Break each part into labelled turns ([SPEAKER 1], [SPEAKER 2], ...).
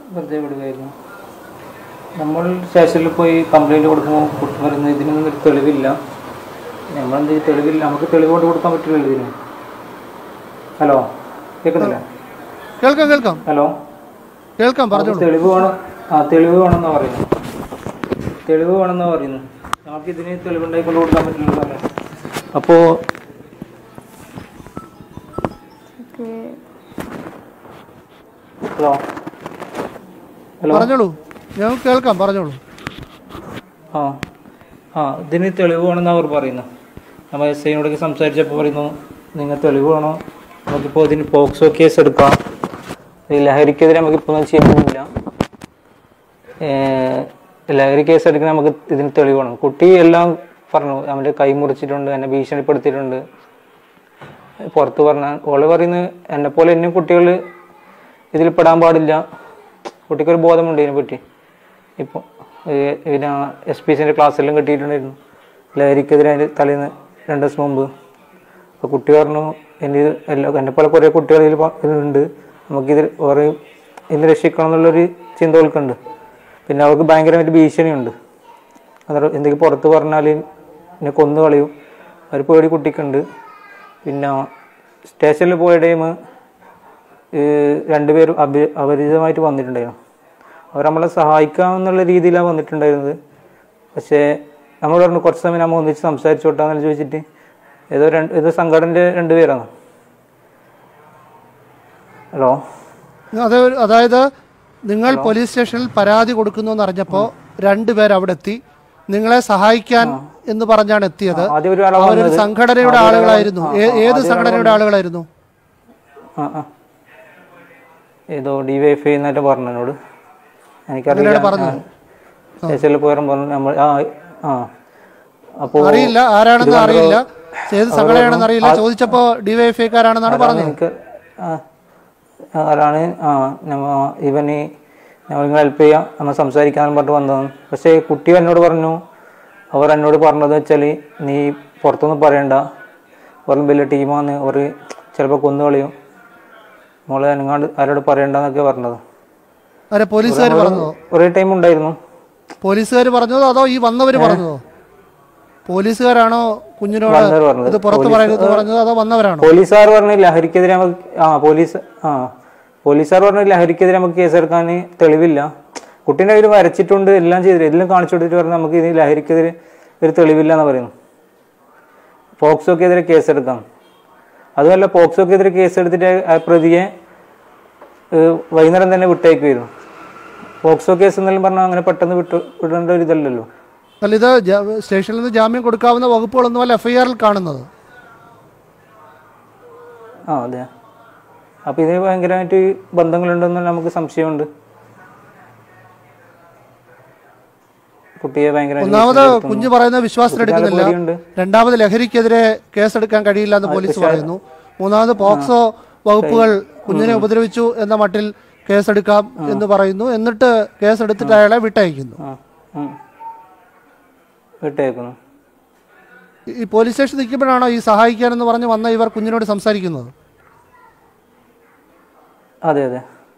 [SPEAKER 1] വെറുതെ വിടുകയായിരുന്നു നമ്മൾ സ്റ്റേഷനിൽ പോയി കംപ്ലൈൻറ്റ് കൊടുക്കുമ്പോൾ കുട്ടി പറയുന്നത് ഇതിനൊന്നും ഒരു തെളിവില്ല നമ്മളെന്ത് ചെയ്യും? തെളിവില്ല നമുക്ക് തെളിവ് കൊണ്ട് കൊടുക്കാൻ പറ്റില്ലല്ലോ ഇതിന് ഹലോ കേൾക്കുന്നില്ല
[SPEAKER 2] കേൾക്കാം കേൾക്കാം
[SPEAKER 1] ഹലോ
[SPEAKER 2] കേൾക്കാം
[SPEAKER 1] നമുക്ക്
[SPEAKER 2] പറഞ്ഞോളൂ
[SPEAKER 1] തെളിവ് വേണം ആ തെളിവ് വേണമെന്നാ പറയുന്നു തെളിവ് വേണമെന്നാ പറയുന്നു നമുക്ക് ഇതിന് തെളിവുണ്ടായി കൊണ്ട് കൊടുക്കാൻ പറ്റില്ലല്ലോ അല്ലേ അപ്പോൾ ഹലോ ഹലോ
[SPEAKER 2] പറഞ്ഞോളൂ ഞങ്ങൾക്ക് കേൾക്കാം പറഞ്ഞോളൂ
[SPEAKER 1] ആ ആ ഇതിന് തെളിവ് വേണമെന്ന് അവർ പറയുന്നു നമ്മൾ എസ് ഐനോടൊക്കെ സംസാരിച്ചപ്പോൾ പറയുന്നു നിങ്ങൾ തെളിവ് വേണോ നമുക്കിപ്പോൾ ഇതിന് പോക്സോ കേസ് എടുക്കാം ഈ ലഹരിക്കെതിരെ നമുക്കിപ്പോൾ ഒന്നും ചെയ്യാനൊന്നുമില്ല ഏഹ് ലഹരി കേസ് എടുക്കാൻ നമുക്ക് ഇതിന് തെളിവ് വേണം കുട്ടി എല്ലാം പറഞ്ഞു അവൻ്റെ കൈ മുറിച്ചിട്ടുണ്ട് എന്നെ ഭീഷണിപ്പെടുത്തിയിട്ടുണ്ട് പുറത്ത് പറഞ്ഞാൽ ഓള് പറയുന്നത് എന്നെ പോലെ എന്നെ കുട്ടികൾ ഇതിൽ പെടാൻ പാടില്ല കുട്ടിക്കൊരു ബോധമുണ്ട് ഇതിനെപ്പറ്റി ഇപ്പോൾ പിന്നെ എസ് പി സിൻ്റെ ക്ലാസ്സെല്ലാം കിട്ടിയിട്ടുണ്ടായിരുന്നു ലഹരിക്കെതിരെ അതിൻ്റെ തലേന്ന് രണ്ട് ദിവസം മുമ്പ് അപ്പോൾ കുട്ടി പറഞ്ഞു എൻ്റെ ഇത് എല്ലാ എന്നെ പോലെ കുറേ കുട്ടികൾ ഇതിൽ പ- ഇതിലുണ്ട് നമുക്കിതിൽ ഓരോ ഇതിൽ രക്ഷിക്കണം എന്നുള്ളൊരു ചിന്ത ഓൾക്കുണ്ട് പിന്നെ അവൾക്ക് ഭയങ്കരമായിട്ട് ഭീഷണിയുണ്ട് അന്നേരം എന്തെങ്കിലും പുറത്ത് പറഞ്ഞാൽ എന്നെ കൊന്നു കളയും ഒരു പേടി കുട്ടിക്കുണ്ട് പിന്നെ സ്റ്റേഷനിൽ പോയ ടൈം രണ്ടുപേരും അപരി അപരിചിതമായിട്ട് വന്നിട്ടുണ്ടായിരുന്നു അവർ നമ്മളെ സഹായിക്കാമെന്നുള്ള രീതിയിലാണ് വന്നിട്ടുണ്ടായിരുന്നത് പക്ഷേ നമ്മൾ പറഞ്ഞു കുറച്ച് സമയം നമ്മൾ ഒന്നിച്ച് സംസാരിച്ചോട്ടാന്ന് ചോദിച്ചിട്ട് ഏതോ രണ്ട് ഏതോ സംഘടനൻ്റെ രണ്ടുപേരാണ് ഹലോ
[SPEAKER 2] അത് അതായത് നിങ്ങൾ പോലീസ് സ്റ്റേഷനിൽ പരാതി കൊടുക്കുന്നു എന്ന് അറിഞ്ഞപ്പോൾ രണ്ടുപേർ അവിടെ എത്തി നിങ്ങളെ സഹായിക്കാൻ എന്ന് പറഞ്ഞാണ് എത്തിയത്
[SPEAKER 1] ആദ്യം ഒരു ആളെ
[SPEAKER 2] അവരൊരു
[SPEAKER 1] വന്നത്
[SPEAKER 2] സംഘടനയുടെ ആളുകളായിരുന്നു ഏ- ഏത് സംഘടനയുടെ ആളുകളായിരുന്നു
[SPEAKER 1] ആ ആ ഏതോ ഡി വൈ എഫ് എന്നിട്ട് പറഞ്ഞു എന്നോട് എനിക്കറിയില്ല
[SPEAKER 2] പറഞ്ഞത്?
[SPEAKER 1] സ്റ്റേഷനിൽ പോയാലും പറഞ്ഞു നമ്മൾ ആ ആ അപ്പോൾ
[SPEAKER 2] അറിയില്ല ആരാണെന്ന് അറിയില്ല ഏത് സംഘടനയാണെന്ന് അറിയില്ല ചോദിച്ചപ്പോ ഡിവൈഎഫ്ഐക്കാരാണെന്നാണ് പറഞ്ഞത്
[SPEAKER 1] എനിക്ക് ആ, ആരാണ് ആ നമ്മ ഇവന് ഞങ്ങൾ നിങ്ങൾ ഹെൽപ്പ് ചെയ്യാം നമ്മൾ സംസാരിക്കാന്ന് പറഞ്ഞിട്ട് വന്നതാണ് പക്ഷേ കുട്ടി എന്നോട് പറഞ്ഞു അവർ എന്നോട് പറഞ്ഞത് വെച്ചാൽ നീ പുറത്തൊന്നും പറയണ്ട വെറും വലിയ ടീമാന്ന് അവർ ചിലപ്പോൾ കൊന്നുകളയും മോളെ നിങ്ങാണ്ട് ആരോട് പറയണ്ടെന്നൊക്കെ പറഞ്ഞത്
[SPEAKER 2] ആരെ പോലീസുകാർ പറഞ്ഞതോ
[SPEAKER 1] കുറേ ടൈം ഉണ്ടായിരുന്നു
[SPEAKER 2] പോലീസുകാർ പറഞ്ഞതോ അതോ ഈ വന്നവര് പറഞ്ഞതോ പോലീസുകാരാണോ കുഞ്ഞിനോട്
[SPEAKER 1] വന്നവർ പറഞ്ഞത്.
[SPEAKER 2] ഇത് പുറത്ത് പറയരുത് പറഞ്ഞത് അതോ വന്നവരാണോ
[SPEAKER 1] പോലീസുകാർ പറഞ്ഞു ലഹരിക്കെതിരെ നമുക്ക് ആ പോലീസ് ആ പോലീസുകാർ പറഞ്ഞു ലഹരിക്കെതിരെ നമുക്ക് കേസെടുക്കാൻ തെളിവില്ല കുട്ടീൻ്റെ കയ്യിൽ വരച്ചിട്ടുണ്ട് എല്ലാം ചെയ്തിട്ട് എല്ലാം കാണിച്ചു കൊടുത്തിട്ട് പറഞ്ഞു നമുക്ക് ഇത് ലഹരിക്കെതിരെ ഒരു തെളിവില്ല എന്ന് പറയുന്നു പോക്സോക്കെതിരെ കേസെടുക്കാം അതുമല്ല പോക്സോക്കെതിരെ കേസെടുത്തിട്ട് ആ പ്രതിയെ ഏഹ്, വൈകുന്നേരം തന്നെ വിട്ടേക്കുമായിരുന്നു പോക്സോ കേസ് എന്നെല്ലാം പറഞ്ഞാൽ അങ്ങനെ പെട്ടെന്ന് വിട്ടു വിടേണ്ട ഒരു ഇതല്ലല്ലോ
[SPEAKER 2] അല്ല ഇത് ജാ- സ്റ്റേഷനിൽ നിന്ന് ജാമ്യം കൊടുക്കാവുന്ന വകുപ്പുകളൊന്നുമല്ല എഫ്ഐആറിൽ കാണുന്നത്
[SPEAKER 1] ആ അതെ അപ്പം ഇതിന് ഭയങ്കരമായിട്ട് ബന്ധങ്ങളുണ്ടെന്ന് നമുക്ക് സംശയമുണ്ട് കുട്ടിയെ ഭയങ്കരമായിട്ട്
[SPEAKER 2] ഒന്നാമത് കുഞ്ഞ് പറയുന്ന വിശ്വാസത്തിലെടുക്കുന്നില്ല
[SPEAKER 1] പേടിയുണ്ട്.
[SPEAKER 2] രണ്ടാമത് ലഹരിക്കെതിരെ കേസെടുക്കാൻ കഴിയില്ല എന്ന് പോലീസ് പറയുന്നു മൂന്നാമത് പോക്സോ വകുപ്പുകൾ കുഞ്ഞിനെ ഉപദ്രവിച്ചു എന്ന മട്ടിൽ കേസെടുക്കാം എന്ന് പറയുന്നു എന്നിട്ട് കേസെടുത്തിട്ട് അയാളെ വിട്ടയക്കുന്നു
[SPEAKER 1] ആ ഉം. വിട്ടേക്കുന്നു
[SPEAKER 2] ഈ- ഈ പോലീസ് സ്റ്റേഷൻ നിൽക്കുമ്പോഴാണോ ഈ സഹായിക്കാനെന്ന് പറഞ്ഞ് വന്ന ഇവർ കുഞ്ഞിനോട് സംസാരിക്കുന്നത്
[SPEAKER 1] അതെ അതെ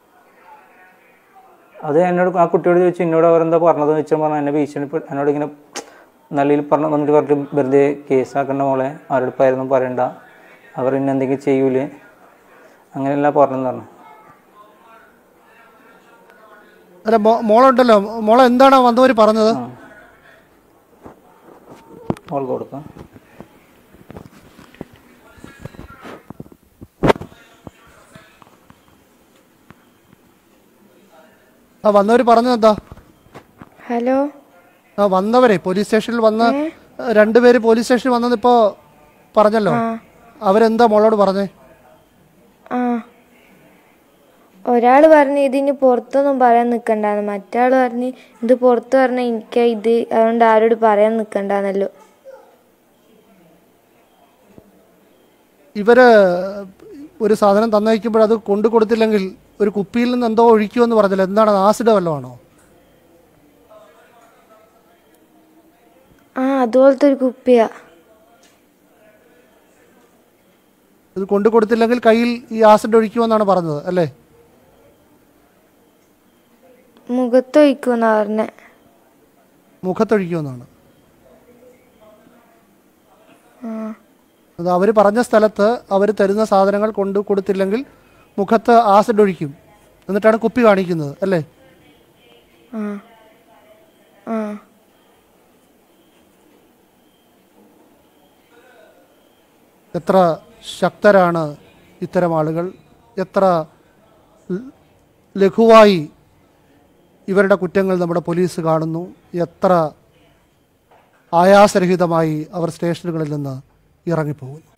[SPEAKER 1] അത് എന്നോട് ആ കുട്ടിയോട് ചോദിച്ചു എന്നോട് അവരെന്താ പറഞ്ഞത് വെച്ചാൽ പറഞ്ഞു എന്നെ ഭീഷണി എന്നോട് ഇങ്ങനെ നല്ല രീതിയിൽ പറഞ്ഞ വന്നിട്ട് പറഞ്ഞിട്ട് വെറുതെ കേസാക്കണ്ട മോളെ ആരോട് പായിരുന്നു പറയണ്ട അവർ ഇന്നെ എന്തെങ്കിലും ചെയ്യൂലേ അങ്ങനെയല്ല പറഞ്ഞെന്ന് പറഞ്ഞു
[SPEAKER 2] അല്ല മോ- മോളുണ്ടല്ലോ മോളെ എന്താണ് വന്നവർ പറഞ്ഞത്
[SPEAKER 1] മോൾക്ക് കൊടുക്കാം
[SPEAKER 2] ആ വന്നവർ പറഞ്ഞത് എന്താ
[SPEAKER 3] ഹലോ
[SPEAKER 2] ആ വന്നവരെ പോലീസ് സ്റ്റേഷനിൽ വന്ന് രണ്ടുപേര് പോലീസ് സ്റ്റേഷനിൽ വന്നത് ഇപ്പോ പറഞ്ഞല്ലോ അവരെന്താ മോളോട് പറഞ്ഞേ
[SPEAKER 3] ആ ഒരാൾ പറഞ്ഞ് ഇതിന് പുറത്തൊന്നും പറയാൻ നിൽക്കണ്ടെന്ന് മറ്റാൾ പറഞ്ഞ് ഇത് പുറത്ത് പറഞ്ഞാൽ എനിക്ക് ഇത് അതുകൊണ്ട് ആരോട് പറയാൻ നിൽക്കണ്ടെന്നല്ലോ
[SPEAKER 2] ഇവര് ഒരു സാധനം തന്നയക്കുമ്പോൾ അത് കൊണ്ടു കൊടുത്തില്ലെങ്കിൽ ഒരു കുപ്പിയിൽ നിന്ന് എന്തോ ഒഴിക്കുമെന്ന് പറഞ്ഞല്ലോ എന്താണ് അത് ആസിഡ് വല്ലതും ആണോ
[SPEAKER 3] ആ അതുപോലത്തെ ഒരു കുപ്പിയാ
[SPEAKER 2] ഇത് കൊണ്ടു കൊടുത്തില്ലെങ്കിൽ കയ്യിൽ ഈ ആസിഡ് ഒഴിക്കുമെന്നാണ് പറഞ്ഞത് അല്ലേ
[SPEAKER 3] മുഖത്തൊഴിക്കുമെന്നാ പറഞ്ഞേ
[SPEAKER 2] മുഖത്തൊഴിക്കുമെന്നാണ് അത് അവർ പറഞ്ഞ സ്ഥലത്ത് അവർ തരുന്ന സാധനങ്ങൾ കൊണ്ട് കൊടുത്തില്ലെങ്കിൽ മുഖത്ത് ആസിഡ് ഒഴിക്കും എന്നിട്ടാണ് കുപ്പി കാണിക്കുന്നത് അല്ലേ
[SPEAKER 3] ആ ആ
[SPEAKER 2] എത്ര ശക്തരാണ് ഇത്തരം ആളുകൾ എത്ര ല- ലഘുവായി ഇവരുടെ കുറ്റങ്ങൾ നമ്മുടെ പോലീസ് കാണുന്നു എത്ര ആയാസരഹിതമായി അവർ സ്റ്റേഷനുകളിൽ നിന്ന് ഇറങ്ങിപ്പോകുന്നു